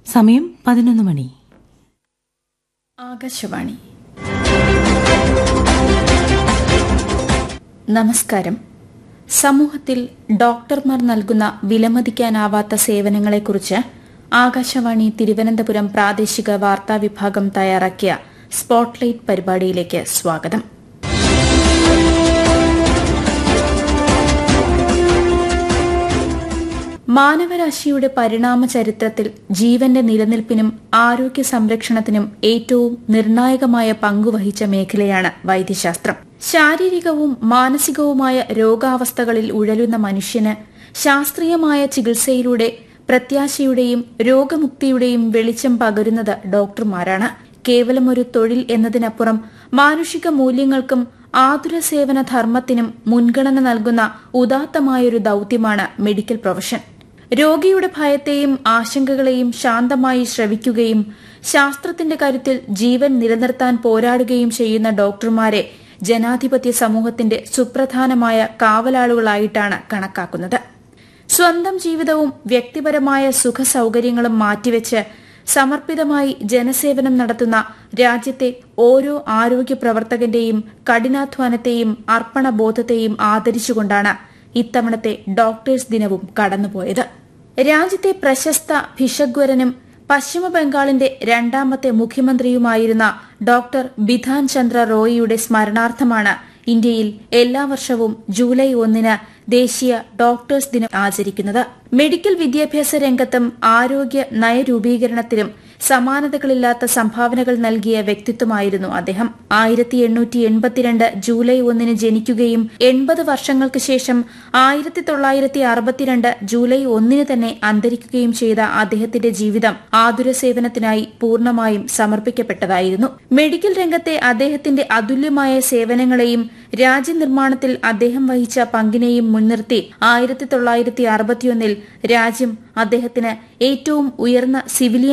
സമയം പതിനൊന്ന് മണി ആകാശവാണി നമസ്കാരം സമൂഹത്തിൽ ഡോക്ടർമാർ നൽകുന്ന വിലമതിക്കാനാവാത്ത സേവനങ്ങളെക്കുറിച്ച് ആകാശവാണി തിരുവനന്തപുരം പ്രാദേശിക വാർത്താ വിഭാഗം തയ്യാറാക്കിയ സ്പോട്ട്ലൈറ്റ് പരിപാടിയിലേക്ക് സ്വാഗതം മാനവരാശിയുടെ പരിണാമ ചരിത്രത്തിൽ ജീവന്റെ നിലനിൽപ്പിനും ആരോഗ്യ സംരക്ഷണത്തിനും ഏറ്റവും നിർണായകമായ പങ്കുവഹിച്ച മേഖലയാണ് വൈദ്യശാസ്ത്രം ശാരീരികവും മാനസികവുമായ രോഗാവസ്ഥകളിൽ ഉഴലുന്ന മനുഷ്യന് ശാസ്ത്രീയമായ ചികിത്സയിലൂടെ പ്രത്യാശയുടെയും രോഗമുക്തിയുടെയും വെളിച്ചം പകരുന്നത് ഡോക്ടർമാരാണ് കേവലം ഒരു തൊഴിൽ എന്നതിനപ്പുറം മാനുഷിക മൂല്യങ്ങൾക്കും ആതുര സേവന ധർമ്മത്തിനും മുൻഗണന നൽകുന്ന ഉദാത്തമായൊരു ദൌത്യമാണ് മെഡിക്കൽ പ്രൊഫഷൻ രോഗിയുടെ ഭയത്തെയും ആശങ്കകളെയും ശാന്തമായി ശ്രവിക്കുകയും ശാസ്ത്രത്തിന്റെ കരുത്തിൽ ജീവൻ നിലനിർത്താൻ പോരാടുകയും ചെയ്യുന്ന ഡോക്ടർമാരെ ജനാധിപത്യ സമൂഹത്തിന്റെ സുപ്രധാനമായ കാവലാളുകളായിട്ടാണ് കണക്കാക്കുന്നത് സ്വന്തം ജീവിതവും വ്യക്തിപരമായ സുഖ സൌകര്യങ്ങളും മാറ്റിവെച്ച് സമർപ്പിതമായി ജനസേവനം നടത്തുന്ന രാജ്യത്തെ ഓരോ ആരോഗ്യ പ്രവർത്തകന്റെയും കഠിനാധ്വാനത്തെയും അർപ്പണബോധത്തെയും ആദരിച്ചുകൊണ്ടാണ് ഇത്തവണത്തെ ഡോക്ടേഴ്സ് ദിനവും കടന്നുപോയത് രാജ്യത്തെ പ്രശസ്ത ഭിഷഗ്വരനും പശ്ചിമ ബംഗാളിന്റെ രണ്ടാമത്തെ മുഖ്യമന്ത്രിയുമായിരുന്ന ഡോക്ടർ ബിധാൻ ചന്ദ്ര റോയിയുടെ സ്മരണാർത്ഥമാണ് ഇന്ത്യയിൽ എല്ലാ വർഷവും ജൂലൈ ഒന്നിന് ദേശീയ ഡോക്ടേഴ്സ് ദിനം ആചരിക്കുന്നത് മെഡിക്കൽ വിദ്യാഭ്യാസ രംഗത്തും ആരോഗ്യ നയരൂപീകരണത്തിലും സമാനതകളില്ലാത്ത സംഭാവനകൾ നൽകിയ വ്യക്തിത്വമായിരുന്നു അദ്ദേഹം ആയിരത്തി എണ്ണൂറ്റി എൺപത്തിരണ്ട് ജൂലൈ ഒന്നിന് ജനിക്കുകയും എൺപത് വർഷങ്ങൾക്ക് ശേഷം ആയിരത്തി തൊള്ളായിരത്തി അറുപത്തിരണ്ട് ജൂലൈ ഒന്നിന് തന്നെ അന്തരിക്കുകയും ചെയ്ത അദ്ദേഹത്തിന്റെ ജീവിതം ആതുര സേവനത്തിനായി പൂർണ്ണമായും സമർപ്പിക്കപ്പെട്ടതായിരുന്നു മെഡിക്കൽ രംഗത്തെ അദ്ദേഹത്തിന്റെ അതുല്യമായ സേവനങ്ങളെയും രാജ്യനിർമ്മാണത്തിൽ അദ്ദേഹം വഹിച്ച പങ്കിനെയും മുൻനിർത്തി ആയിരത്തി തൊള്ളായിരത്തി അറുപത്തിയൊന്നിൽ രാജ്യം അദ്ദേഹത്തിന് ഏറ്റവും ഉയർന്ന സിവിലിയൻ